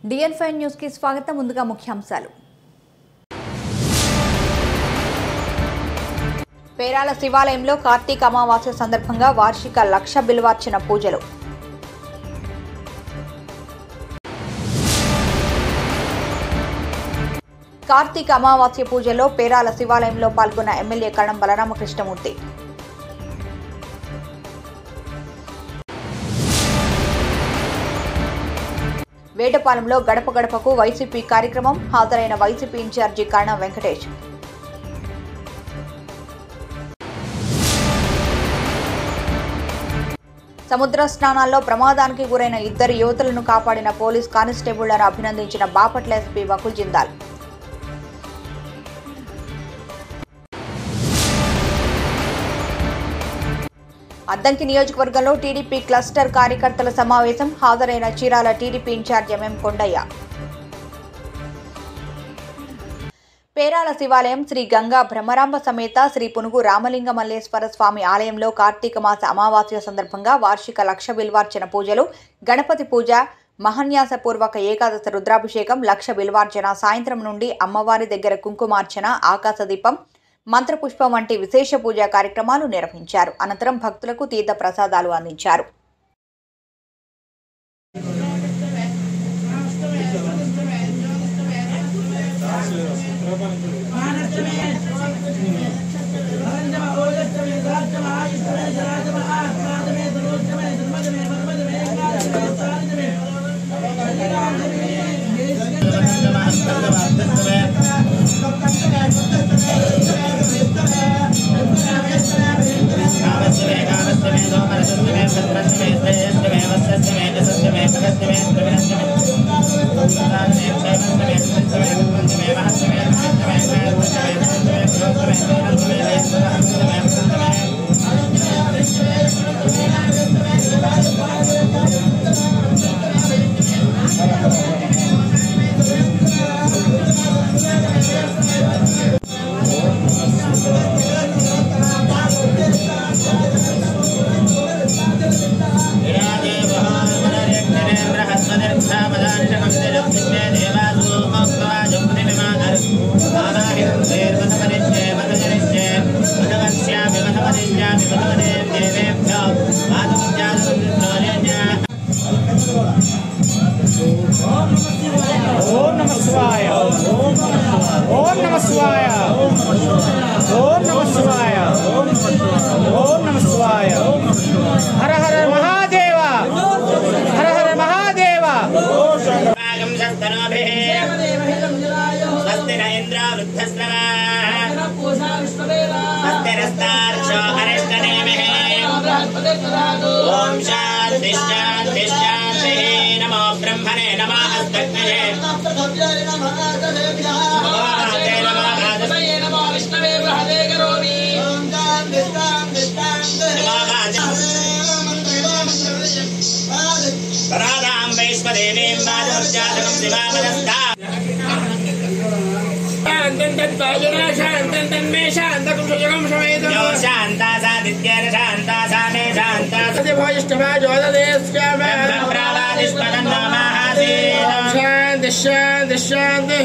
డిఎన్ five news కి స్వాగతం ముందుగా ముఖ్యాంశాలు పేరాల శివాలయంలో కార్తీక అమావాస్య సందర్భంగా వార్షిక లక్ష బిల్వార్చన పూజలు కార్తీక అమావాస్య పూజలో పేరాల శివాలయంలో పాల్గొన్న ఎమ్మెల్యే కణం బలరామకృష్ణమూర్తి వేటపాలెంలో గడప గడపకు వైసీపీ కార్యక్రమం హాజరైన వైసీపీ ఇన్ఛార్జి కర్ణ వెంకటేష్ సముద్ర స్నానాల్లో ప్రమాదానికి గురైన ఇద్దరు యువతులను కాపాడిన పోలీస్ కానిస్టేబుళ్లను అభినందించిన బాపట్ల ఎస్పీ వకుల్ జిందాల్ అద్దంకి నియోజకవర్గంలో టీడీపీ క్లస్టర్ కార్యకర్తల సమావేశం హాజరైన Chirala TDP incharge MM Kondaiah Perala శివాలయం శ్రీ గంగా బ్రహ్మరాంబ సమేత శ్రీ పునుగు రామలింగ మల్లేశ్వర స్వామి ఆలయంలో కార్తీక మాస అమావాస్య సందర్భంగా వార్షిక లక్ష బిల్వార్చన పూజలు గణపతి పూజ మహన్యాసపూర్వక ఏకాదశ రుద్రాభిషేకం లక్ష బిల్వార్చన సాయంత్రం నుండి అమ్మవారి దగ్గర కుంకుమార్చన ఆకాశదీపం మంత్రపుష్పం వంటి విశేష పూజా కార్యక్రమాలు నిర్వహించారు అనంతరం భక్తులకు తీర్థ ప్రసాదాలు అందించారు ఓం నమ శివాయ ఓం నమ శివాయ ఓం నమ శివాయ ఓం నమ శివాయ హర హర మహాదేవ హర హర మహాదేవ స్వస్తి ఇంద్ర వృద్ధశ్రవాः స్వస్తిరస్తార్క్షో అరిష్టనేమిः ఓం శాంతి శాంతి శాంతి నమో బ్రహ్మణే నమో అస్తగ్నయే నమో మాతే నమో ఆదిత్యే నమో మాతే పరాదాం వైశ్వదేవీం వాదోర్జాతకం శివామనస్తా यो शान्ता सादित्येन शान्ता सा मे शान्ता ब्रह्मप्रावादिष्पदन्नामाहासीन శాంతి శాంతి శాంతి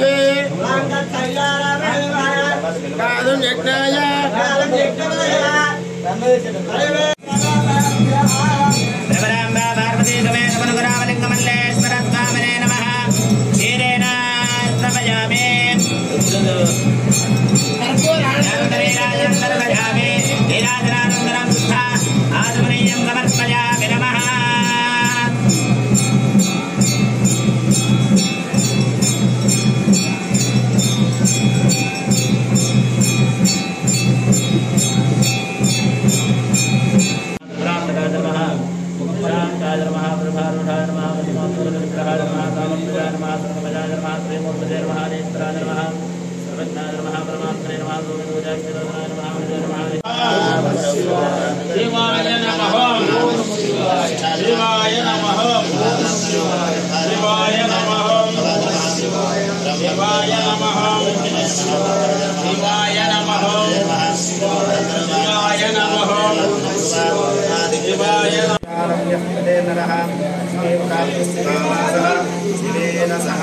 కాలం యజ్ఞాయ రమరాంబ పార్వతీ సమేత మనుగురామలింగమల్లేశ్వర స్వామినే నమః క్షీరేణ సమయామి నందవీరాజందరభయామి వీరాజనానందరం స్థ ఆదుమనీయం సమర్పయామి నమః भ्रान्तकाय नमः शान्ताय नमः प्रभारूढाय नमः मतिमातुरविग्रहाय नमः कामप्रजाय नमः सर्वमजाय नमः श्रीमूर्तये नमः नेत्राय नमः सर्वज्ञाय नमः परमात्मने नमः गोविन्दोजाक्षिरोधनाय नमः विजय नमः शिवाय नमः शिवाय नमः शिवाय नमः शिवाय नमः शिवाय नमः शिवाय नमः शिवाय नमः नरः शिवेन सह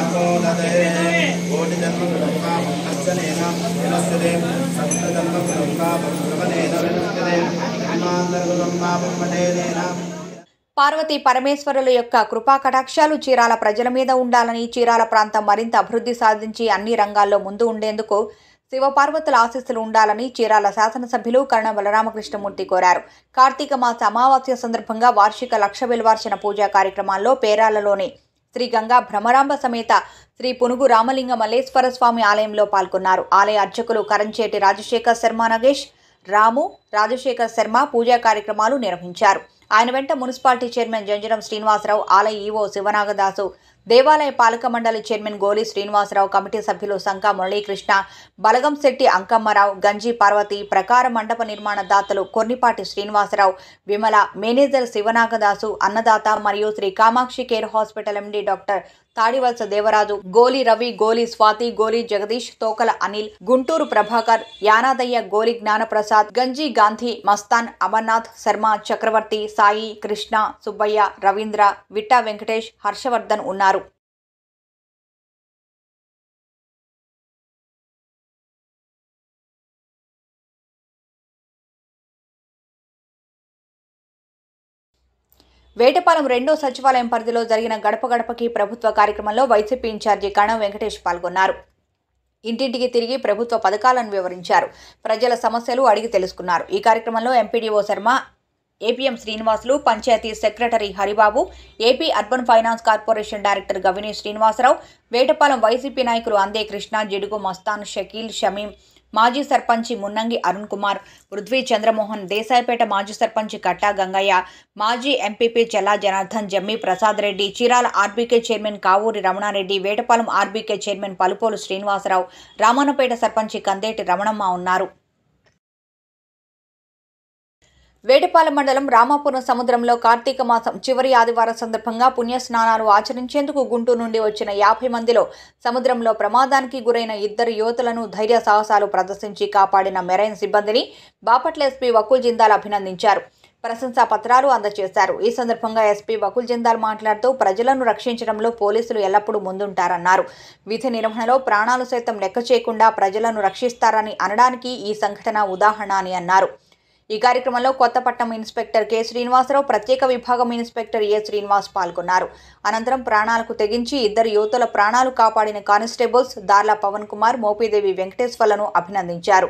దర్శనేన వినశ్యతే సప్తజన్మపురంగాపంగమనేన వినశ్యతే హిమాంతర్గంగాపంపటేనేన పార్వతీ పరమేశ్వరుల యొక్క కృపా కటాక్షాలు చీరాల ప్రజల మీద ఉండాలని చీరాల ప్రాంతం మరింత అభివృద్ధి సాధించి అన్ని రంగాల్లో ముందు ఉండేందుకు శివపార్వతుల ఆశీస్సులు ఉండాలని చీరాల శాసనసభ్యులు కరుణ బలరామకృష్ణమూర్తి కోరారు కార్తీక మాస అమావాస్య సందర్భంగా వార్షిక లక్ష విలువార్చన పూజా కార్యక్రమాల్లో పేరాలలోని శ్రీ గంగా భ్రమరాంబ సమేత శ్రీ పునుగు రామలింగ మల్లేశ్వర స్వామి ఆలయంలో పాల్గొన్నారు ఆలయ అర్చకులు కరంచేటి రాజశేఖర్ శర్మ నగేష్ రాము రాజశేఖర్ శర్మ పూజా కార్యక్రమాలు నిర్వహించారు ఆయన వెంట మున్సిపాలిటీ చైర్మన్ జంజరం శ్రీనివాసరావు ఆలయ ఈవో శివనాగదాసు దేవాలయ పాలక మండలి చైర్మన్ గోలి శ్రీనివాసరావు కమిటీ సభ్యులు సంకా మురళీకృష్ణ బలగం శెట్టి అంకమ్మరావు గంజి పార్వతి ప్రకార మండప నిర్మాణ దాతలు కొర్నిపాటి శ్రీనివాసరావు విమల మేనేజర్ శివనాగదాసు అన్నదాత మరియు Shri Kamakshi care hospital MD doctor Tadivalasa Devaraju Goli Ravi గోలి స్వాతి గోలి జగదీష్ తోకల అనిల్ గుంటూరు ప్రభాకర్ యానాదయ్య గోలి జ్ఞానప్రసాద్ గంజి గాంధీ మస్తాన్ అమర్నాథ్ శర్మ చక్రవర్తి సాయి కృష్ణ సుబ్బయ్య రవీంద్ర విట్టా వెంకటేష్ హర్షవర్ధన్ ఉన్నారు వేటపాలెం రెండో సచివాలయం పరిధిలో జరిగిన గడప గడపకి ప్రభుత్వ కార్యక్రమంలో వైసీపీ ఇన్ఛార్జి కణం వెంకటేష్ పాల్గొన్నారు ఇంటింటికి తిరిగి ప్రభుత్వ పథకాలను వివరించారు ప్రజల సమస్యలు అడిగి తెలుసుకున్నారు ఈ కార్యక్రమంలో MPDO Sharma APM Srinivasulu panchayat secretary Haribabu AP urban finance corporation director Gavini Srinivasarao Vetapalem YCP నాయకులు అందే కృష్ణ జిడుగు మస్తాన్ షకీల్ షమీం మాజీ సర్పంచి మున్నంగి అరుణ్ కుమార్ పృథ్వీ చంద్రమోహన్ దేశాయిపేట మాజీ సర్పంచి కట్టా గంగయ్య మాజీ MPP Chella Janardhan Jammi Prasad Reddy Chirala RBK chairman Kavuri Ramanareddy Vetapalem RBK chairman Palupolu Srinivasarao Ramannapeta సర్పంచి కందేటి రమణమ్మ ఉన్నారు వేటపాలెం మండలం రామాపురం సముద్రంలో కార్తీక మాసం చివరి ఆదివారం సందర్భంగా పుణ్యస్నానాలు ఆచరించేందుకు గుంటూరు నుండి వచ్చిన యాభై మందిలో సముద్రంలో ప్రమాదానికి గురైన ఇద్దరు యువతులను ధైర్య సాహసాలు ప్రదర్శించి కాపాడిన మెరైన్ సిబ్బందిని బాపట్ల ఎస్పీ వకుల్ జిందాల్ అభినందించారు ప్రశంసా పత్రాలు అందజేశారు ఈ సందర్భంగా ఎస్పీ వకుల్ జిందాల్ మాట్లాడుతూ ప్రజలను రక్షించడంలో పోలీసులు ఎల్లప్పుడూ ముందుంటారన్నారు విధి నిర్వహణలో ప్రాణాలు సైతం లెక్క చేయకుండా ప్రజలను రక్షిస్తారని అనడానికి ఈ సంఘటన ఉదాహరణ అని అన్నారు ఈ కార్యక్రమంలో కొత్తపట్నం ఇన్స్పెక్టర్ కె శ్రీనివాసరావు ప్రత్యేక విభాగం ఇన్స్పెక్టర్ ఏ శ్రీనివాస్ పాల్గొన్నారు అనంతరం ప్రాణాలకు తెగించి ఇద్దరు యువతుల ప్రాణాలు కాపాడిన కానిస్టేబుల్స్ దార్ల పవన్ కుమార్ మోపిదేవి వెంకటేశ్వర్లను అభినందించారు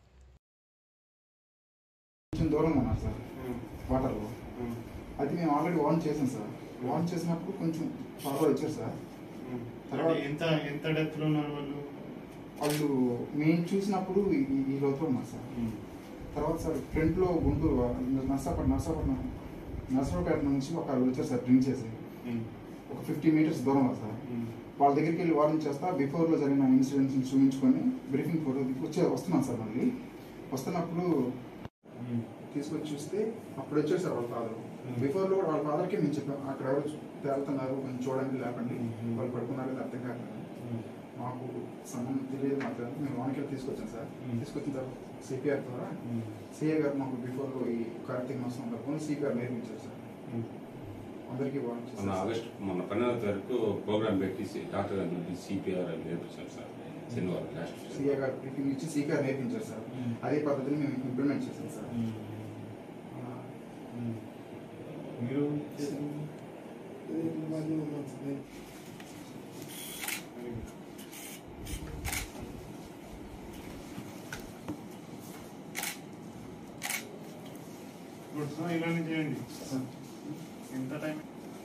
కొంచెం దూరంగా ఉన్నారు సార్ వాటర్లో అది మేము ఆల్రెడీ వార్న్ చేసాం సార్ వార్న్ చేసినప్పుడు కొంచెం త్వరగా వచ్చారు సార్ తర్వాత ఎంత ఎంత డెప్త్ లో ఉన్నారు వాళ్ళు వాళ్ళు మేము చూసినప్పుడు ఈ- ఈ- ఈ లోతులో ఉన్నారు సార్ తర్వాత సార్ ఫ్రంట్లో గుంటూరు నర్సాపట్నం నర్సాపట్నం నర్సరావుపేట నుంచి ఒక వాళ్ళు వచ్చారు సార్ డ్రింక్ చేసి ఒక ఫిఫ్టీ మీటర్స్ దూరం సార్ వాళ్ళ దగ్గరికి వెళ్ళి వార్నింగ్ చేస్తా బిఫోర్లో జరిగిన ఇన్సిడెంట్స్ చూపించుకొని బ్రీఫింగ్ ఫోటో వచ్చే వస్తున్నాం సార్ మళ్ళీ వస్తున్నప్పుడు తీసుకొచ్చి చూస్తే అప్పుడు వచ్చారు సార్ వాళ్ళ ఫాదర్ బిఫోర్ లో కూడా వాళ్ళ ఫాదర్కి మేము చెప్పాం అక్కడ ఎవరు తేలుతున్నారు కొంచెం చూడండి లేకండి వాళ్ళు పడుకున్నారు లేదా అర్థం కాదు మాకు సంబంధం తెలియదు మాత్రం మేము లోనికి తీసుకొచ్చాం సార్ తీసుకొచ్చిన తర్వాత సిపిఆర్ ద్వారా సిఏ గారు మాకు బిఫోర్ ఈ కార్తీక మాసం సందర్భంలో సిపిఆర్ నేర్పించారు సార్ అందరికీ వార్న్ మొన్న చేశారు ఆగస్టు మొన్న పన్నెండవ తారీఖు ప్రోగ్రామ్ పెట్టి డాక్టర్ గారు నుండి సిపిఆర్ అని నేర్పించాం సార్ శనివారం లాస్ట్ సిఏ గారు బ్రీఫింగ్ ఇచ్చి సిపిఆర్ నేర్పించారు సార్ అదే పద్ధతిని మేము ఇంప్లిమెంట్ చేసాం సార్ అలా మీరు గుడ్ సో ఇలానే చేయండి ఎంత టైం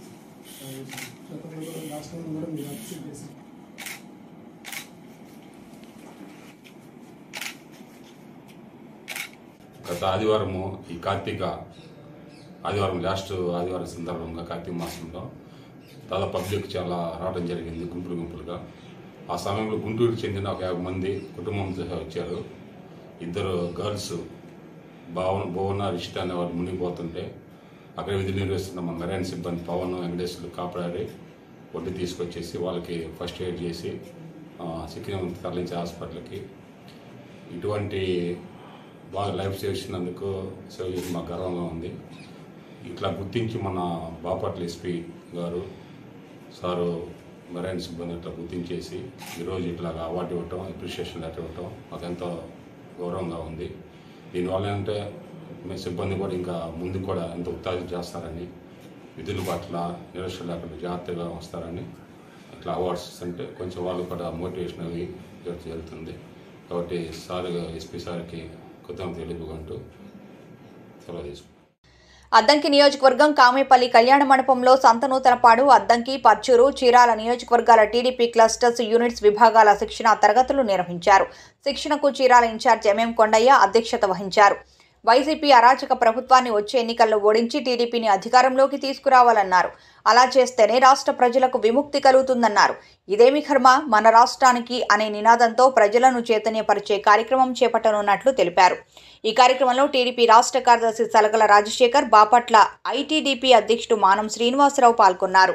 గత ఆదివారము ఈ కార్తీక ఆదివారం లాస్ట్ ఆదివారం సందర్భంగా కార్తీక మాసంలో దాదాపు పబ్లిక్ చాలా రావడం జరిగింది గుంపులు గుంపులుగా ఆ సమయంలో గుంటూరుకు చెందిన ఒక యాభై మంది కుటుంబంతో వచ్చారు ఇద్దరు గర్ల్స్ భావన భువన రిష్ట అనే వాళ్ళు మునిగిపోతుంటే అక్కడ విధి నిర్వహిస్తున్న మన మెరైన్ సిబ్బంది పవన్ వెంకటేశ్వరులు కాపాడి ఒడ్డు తీసుకొచ్చేసి వాళ్ళకి ఫస్ట్ ఎయిడ్ చేసి ఆ, సిక్కిం తరలించే హాస్పిటల్కి ఇటువంటి బాగా లైఫ్ సేవ్ చేసినందుకు సేవ్ చేసి మాకు గర్వంగా ఉంది ఇట్లా గుర్తించి మన బాపట్ల ఎస్పీ గారు సారు మెరైన్ సిబ్బంది ఇట్లా గుర్తించేసి ఈరోజు ఇట్లాగా అవార్డు ఇవ్వటం అప్రిషియేషన్ లెటర్ ఇవ్వటం మాకు ఎంతో గౌరవంగా ఉంది దీనివల్ల ఏంటంటే మీ సిబ్బంది కూడా ఇంకా ముందుకు కూడా ఎంతో ఉత్సాహం చేస్తారని విధుల పట్ల నిరక్షణ లేకుండా జాగ్రత్తగా వస్తారని ఇట్లా అవార్డ్స్ అంటే కొంచెం వాళ్ళు కూడా మోటివేషన్ అవి జరుగుతుంది కాబట్టి సార్ ఎస్పీ సార్కి కృతజ్ఞత తెలుపుకుంటూ సెలవు తీసుకుంటాం అద్దంకి నియోజకవర్గం కామేపల్లి కళ్యాణ మండపంలో సంతనూతనపాడు అద్దంకి పర్చూరు చీరాల నియోజకవర్గాల టీడీపీ క్లస్టర్స్ యూనిట్స్ విభాగాల శిక్షణ తరగతులు నిర్వహించారు శిక్షణకు చీరాల ఇన్ఛార్జ్ ఎంఎం కొండయ్య అధ్యక్షత వహించారు వైసీపీ అరాచక ప్రభుత్వాన్ని వచ్చే ఎన్నికల్లో ఓడించి టీడీపీని అధికారంలోకి తీసుకురావాలన్నారు అలా చేస్తేనే రాష్ట్ర ప్రజలకు విముక్తి కలుగుతుందన్నారు ఇదేమి కర్మ మన రాష్ట్రానికి అనే నినాదంతో ప్రజలను చైతన్యపరిచే కార్యక్రమం చేపట్టనున్నట్లు తెలిపారు ఈ కార్యక్రమంలో టీడీపీ రాష్ట్ర కార్యదర్శి సలగల రాజశేఖర్ బాపట్ల ఐటీడీపీ అధ్యక్షుడు మానం శ్రీనివాసరావు పాల్గొన్నారు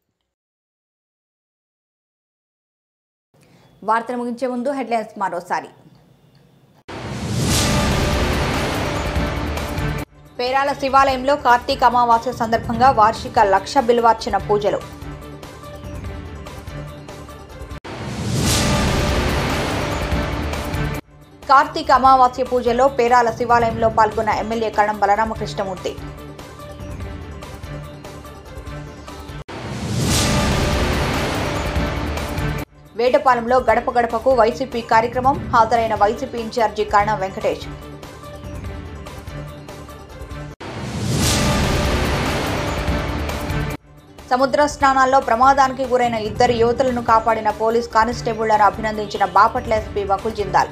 వార్తలు ముగించే ముందు హెడ్లైన్స్ మరోసారి పేరాల శివాలయంలో కార్తీక అమావాస్య సందర్భంగా వార్షిక లక్ష బిల్వార్చన పూజలు కార్తీక అమావాస్య పూజలో పేరాల శివాలయంలో పాల్గొన్న ఎమ్మెల్యే కణం బలరామకృష్ణమూర్తి వేటపాలెంలో గడప గడపకు వైసీపీ కార్యక్రమం హాజరైన వైసీపీ ఇన్ఛార్జి కణం వెంకటేష్ సముద్ర స్నానాల్లో ప్రమాదానికి గురైన ఇద్దరు యువతులను కాపాడిన పోలీస్ కానిస్టేబుళ్లను అభినందించిన బాపట్ల ఎస్పీ వకుల్ జిందాల్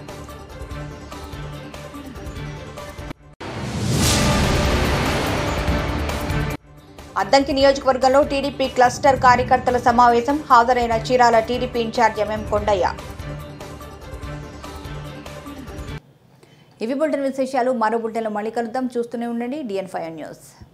అద్దంకి నియోజకవర్గంలో టీడీపీ క్లస్టర్ కార్యకర్తల సమావేశం హాజరైన Chirala TDP incharge MM Kondaiah ఇవి బులెటిన్ విశేషాలు మరో బులెటిన్లో మళ్ళీ కలుద్దాం చూస్తూనే ఉండండి డిఎన్ ఫైవ్ న్యూస్